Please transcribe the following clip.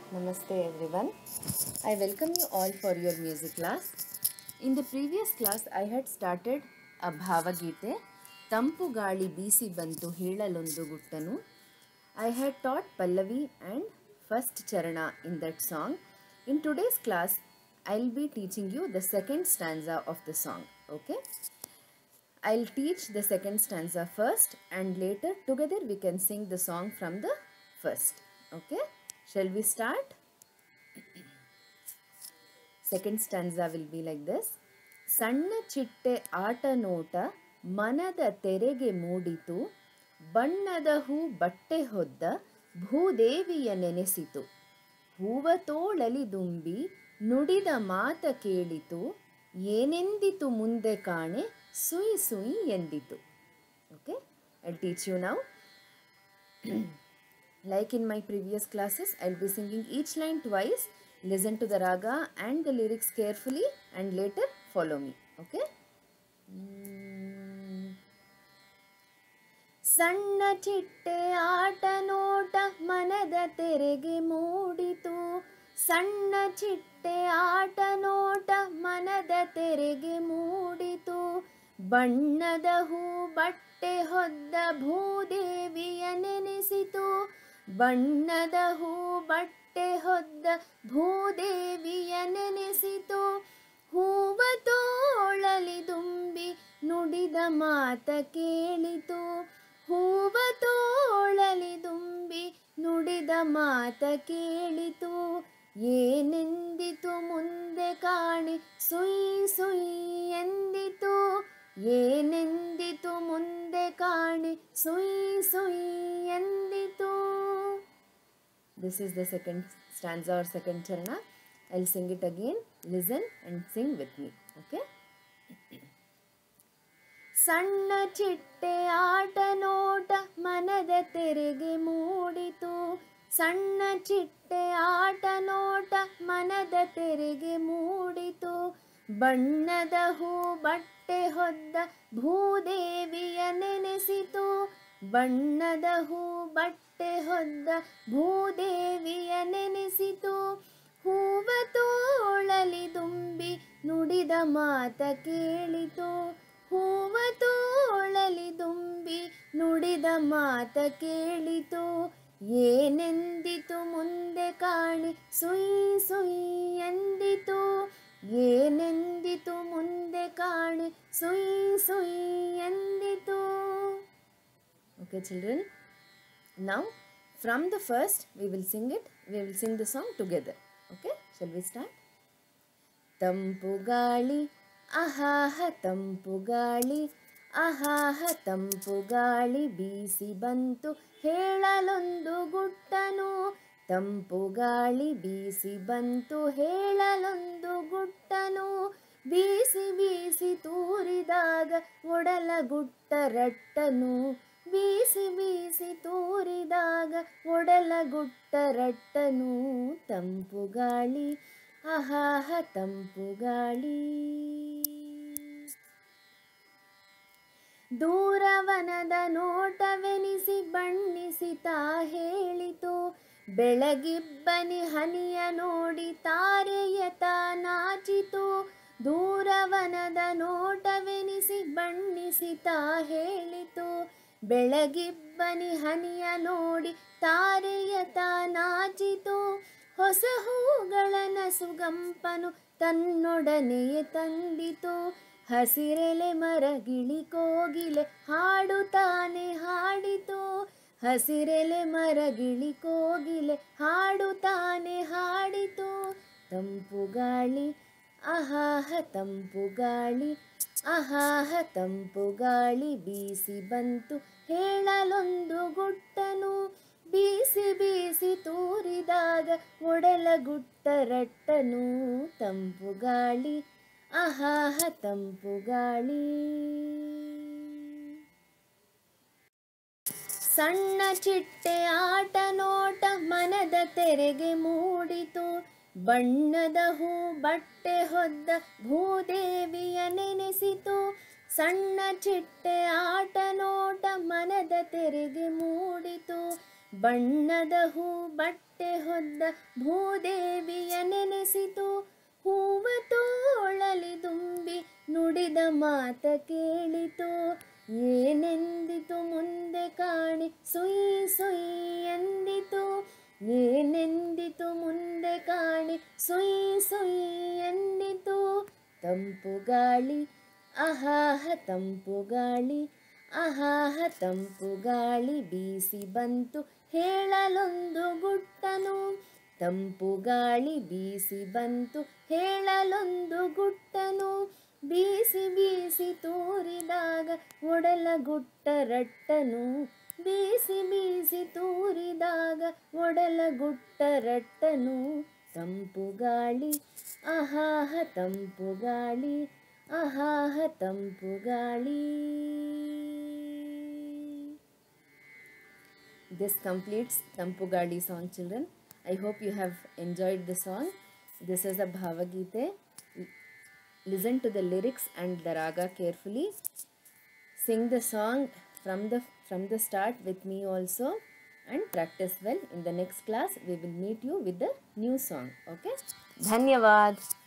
Namaste everyone. I welcome you all for your music class. In the previous class, I had started a ಭಾವಗೀತೆ ತಂಪು ಗಾಳಿ ಬೀಸಿ ಬಂತು ಹೇಳಲೊಂದು ಗುಟ್ಟನು I had taught Pallavi and first Charana in that song. In today's class, I'll be teaching you the second stanza of the song. Okay? I'll teach the second stanza first and later together we can sing the song from the first. Okay? Shall we start? Second stanza will be like this. ಸಣ್ಣ ಚಿಟ್ಟೆ ಆಟ ನೋಟ ಮನದ ತೆರೆಗೆ ಮೂಡಿತು ಬಣ್ಣದ ಹೂ ಬಟ್ಟೆ ಹೊದ್ದ ಭೂದೇವಿಯ ನೆನೆಸಿತು ಹೂವ ತೋಳಲಿ ದುಂಬಿ ನುಡಿದ ಮಾತ ಕೇಳಿತು ಏನೆಂದಿತು ಮುಂದೆ ಕಾಣೆ ಸುಯಿ ಸುಯಿ ಎಂದಿತು okay I teach you now like in my previous classes i'll be singing each line twice listen to the raga and the lyrics carefully and later follow me okay Mm. ಸಣ್ಣ ಚಿಟ್ಟೆ ಆಟ ನೋಟ ಮನದ ತೆರೆಗೆ ಮೂಡಿತು ಸಣ್ಣ ಚಿಟ್ಟೆ ಆಟ ನೋಟ ಮನದ ತೆರೆಗೆ ಮೂಡಿತು ಬಣ್ಣದ ಹೂ ಬಟ್ಟೆ ಹೊದ್ದ ಭೂದೇವಿಯ ನೆನೆಸಿತು ಬಣ್ಣದ ಹೂ ಬಟ್ಟೆ ಹೊದ್ದ ಭೂದೇವಿಯ ನೆನೆಸಿತು ಹೂವ ತೋಳಲಿ ದುಂಬಿ ನುಡಿದ ಮಾತ ಕೇಳಿತು ಹೂವ ತೋಳಲಿ ದುಂಬಿ ನುಡಿದ ಮಾತ ಕೇಳಿತು ಏನೆಂದಿತು ಮುಂದೆ ಕಾಣಿ ಸುಯಿ ಸುಯಿ ಎಂದಿತು ಏನೆಂದಿತು ಮುಂದೆ ಕಾಣಿ ಸುಯಿ ಸುಯಿ ಎಂದಿತು This is the second stanza or second charana. I'll sing it again. Listen and sing with me. Okay? ಸಣ್ಣ ಚಿಟ್ಟೆ ಆಟ ನೋಟ ಮನದ ತೆರೆಗೆ ಮೂಡಿತು ಸಣ್ಣ ಚಿಟ್ಟೆ ಆಟ ನೋಟ ಮನದ ತೆರೆಗೆ ಮೂಡಿತು ಬಣ್ಣದ ಹೂ ಬಟ್ಟೆ ಹೊದ್ದ ಭೂದೇವಿಯ ನೆನೆಸಿತು ಬಣ್ಣದ ಹೂ ಬಟ್ಟೆ ಹೊದ್ದ ಭೂದೇವಿಯ ನೆನೆಸಿತು ಹೂವ ತೋಳಲಿ ದುಂಬಿ ನುಡಿದ ಮಾತ ಕೇಳಿತು ಹೂವ ತೋಳಲಿ ದುಂಬಿ ನುಡಿದ ಮಾತ ಕೇಳಿತು ಏನೆಂದಿತು ಮುಂದೆ ಕಾಣಿ ಸುಯಿ ಸುಯಿ ಎಂದಿತು ಏನೆಂದಿತು ಮುಂದೆ ಕಾಣಿ ಸುಯಿ ಸುಯಿ ಎಂದಿತು Okay, children. Now, from the first, we will sing it. We will sing the song together. Okay, shall we start? ತಂಪು ಗಾಳಿ ಅಹಾಹ ತಂಪು ಗಾಳಿ ಅಹಾಹ ತಂಪು ಗಾಳಿ ಬೀಸಿ ಬಂತು ಹೇಳಲೊಂದು ಗುಟ್ಟನು ತಂಪು ಗಾಳಿ ಬೀಸಿ ಬಂತು ಹೇಳಲೊಂದು ಗುಟ್ಟನು ಬೀಸಿ ಬೀಸಿ ತೂರಿದಾಗ ಒಡಲ ಗುಟ್ಟ ರಟ್ಟನು ಬೀಸಿ ಬೀಸಿ ತೂರಿದಾಗ ಒಡಲ ಗುಟ್ಟ ರಟ್ಟನು ತಂಪು ಗಾಳಿ ಅಹಾಹ ತಂಪು ಗಾಳಿ ದೂರವನದ ನೋಟವೆನಿಸಿ ಬಣ್ಣಿಸಿತಾ ಹೇಳಿತು ಬೆಳಗಿಬ್ಬನಿ ಹನಿಯ ನೋಡಿ ತಾರೆಯತ ನಾಚಿತು ದೂರವನದ ನೋಟವೆನಿಸಿ ಬಣ್ಣಿಸಿತಾ ಹೇಳಿತು ಬೆಳಗಿಬ್ಬನಿ ಹನಿಯ ನೋಡಿ ತಾರೆಯತ ನಾಚಿತು ಹೊಸ ಹೂಗಳ ನಸುಗಂಪನು ತನ್ನೊಡನೆಯೇ ತಂದಿತು ಹಸಿರೆಲೆ ಮರಗಿಳಿ ಕೋಗಿಲೆ ಹಾಡುತ್ತಾನೆ ಹಾಡಿತು ಹಸಿರೆಲೆ ಮರಗಿಳಿ ಕೋಗಿಲೆ ಹಾಡುತ್ತಾನೆ ಹಾಡಿತು ತಂಪು ಗಾಳಿ ಅಹಾಹ ತಂಪು ಗಾಳಿ ಅಹಾಹ ತಂಪು ಗಾಳಿ ಬೀಸಿ ಬಂತು ಹೇಳಲೊಂದು ಗುಟ್ಟನು ಬೀಸಿ ಬೀಸಿ ತೂರಿದಾಗ ಒಡಲ ಗುಟ್ಟ ರಟ್ಟನು ತಂಪು ಗಾಳಿ ಅಹಾಹ ತಂಪು ಗಾಳಿ ಸಣ್ಣ ಚಿಟ್ಟೆ ಆಟ ನೋಟ ಮನದ ತೆರೆಗೆ ಮೂಡಿತು ಬಣ್ಣದ ಹೂ ಬಟ್ಟೆ ಹೊದ್ದ ಭೂದೇವಿಯ ನೆನೆಸಿತು ಸಣ್ಣ ಚಿಟ್ಟೆ ಆಟ ನೋಟ ಮನದ ತೆರೆಗೆ ಮೂಡಿತು ಬಣ್ಣದ ಹೂ ಬಟ್ಟೆ ಹೊದ್ದ ಭೂದೇವಿಯ ನೆನೆಸಿತು ಹೂವ ತೋಳಲಿ ತುಂಬಿ ನುಡಿದ ಮಾತ ಕೇಳಿತು ಏನೆಂದಿತು ಮುಂದೆ ಕಾಣಿ ಸುಯಿ ಸುಯಿ ಎಂದಿತು ಏನೆಂದಿತು ಮುಂದೆ ಕಾಣಿ ಸುಯಿ ಸುಯಿ ಎಂದಿತು ತಂಪು ಗಾಳಿ ಅಹಾಹ ತಂಪು ಗಾಳಿ ಅಹಾಹ ತಂಪು ಗಾಳಿ ಬೀಸಿ ಬಂತು ಹೇಳಲೊಂದು ಗುಟ್ಟನು ತಂಪು ಗಾಳಿ ಬೀಸಿ ಬಂತು ಹೇಳಲೊಂದು ಗುಟ್ಟನು ಬೀಸಿ ಬೀಸಿ ತೂರಿದಾಗ ಒಡಲ ಗುಟ್ಟ ರಟ್ಟನು ಬೀಸಿ ಬೀಸಿ ತೂರಿದಾಗ ಒಡಲ ಗುಟ್ಟ ರಟ್ಟನು ತಂಪು ಗಾಳಿ ಅಹಾಹ ತಂಪು ಗಾಳಿ ಅಹಾಹ ತಂಪು ಗಾಳಿ This completes Tampu Gali song, children. I hope you have enjoyed the song. This is a Bhavagite. Listen to the lyrics and the raga carefully. Sing the song from the from the start with me also and practice well. In the next class, we will meet you with the new song. Okay? Dhanyavad.